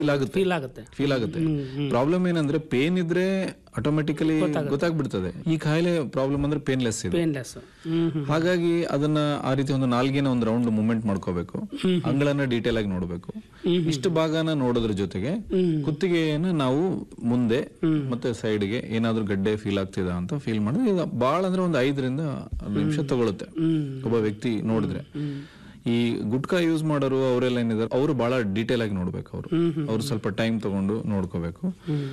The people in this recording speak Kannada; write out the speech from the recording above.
ಫೀಲ್ ಆಗುತ್ತೆ ಫೀಲ್ ಆಗುತ್ತೆ ಫೀಲ್ ಆಗುತ್ತೆ ಪ್ರಾಬ್ಲಮ್ ಏನಂದ್ರೆ ಪೇನ್ ಇದ್ರೆ ಆಟೋಮೆಟಿಕಲಿ ಗೊತ್ತಾಗ್ಬಿಡ್ತದೆ ಈ ಕಾಯಿಲೆ ಪ್ರಾಬ್ಲಮ್ ಅಂದ್ರೆ ಪೇನ್ಲೆಸ್ ಇದೆ ಪೇನ್ಲೆಸ್ ಹ್ಮ್ ಹ್ಮ್ ಹಾಗಾಗಿ ಅದನ್ನ ಆ ರೀತಿ ಒಂದು ನಾಲ್ಗಿನ ಒಂದು ರೌಂಡ್ ಮೂವ್ಮೆಂಟ್ ಮಾಡ್ಕೋಬೇಕು ಅಂಗಳನ್ನ ಡೀಟೇಲ್ ಆಗಿ ನೋಡಬೇಕು ಇಷ್ಟು ಭಾಗನ ನೋಡೋದ್ರ ಜೊತೆಗೆ ಕುತ್ತಿಗೆಯನ್ನ ನಾವು ಮುಂದೆ ಮತ್ತೆ ಸೈಡ್ಗೆ ಏನಾದ್ರೂ ಗಡ್ಡೆ ಫೀಲ್ ಆಗ್ತಿದ ಅಂತ ಫೀಲ್ ಮಾಡಿದ್ರೆ ಇದು ಬಹಳ ಅಂದ್ರೆ ಒಂದು ಐದರಿಂದ ಆರು ನಿಮಿಷ ತಗೊಳುತ್ತೆ ಒಬ್ಬ ವ್ಯಕ್ತಿ ನೋಡಿದ್ರೆ ಈ ಗುಟ್ಕಾ ಯೂಸ್ ಮಾಡೋರು ಅವರೆಲ್ಲ ಏನಿದ್ದಾರೆ ಅವರು ಬಹಳ ಡೀಟೇಲ್ ಆಗಿ ನೋಡ್ಬೇಕು ಅವರು ಅವ್ರು ಸ್ವಲ್ಪ ಟೈಮ್ ತಗೊಂಡು ನೋಡ್ಕೋಬೇಕು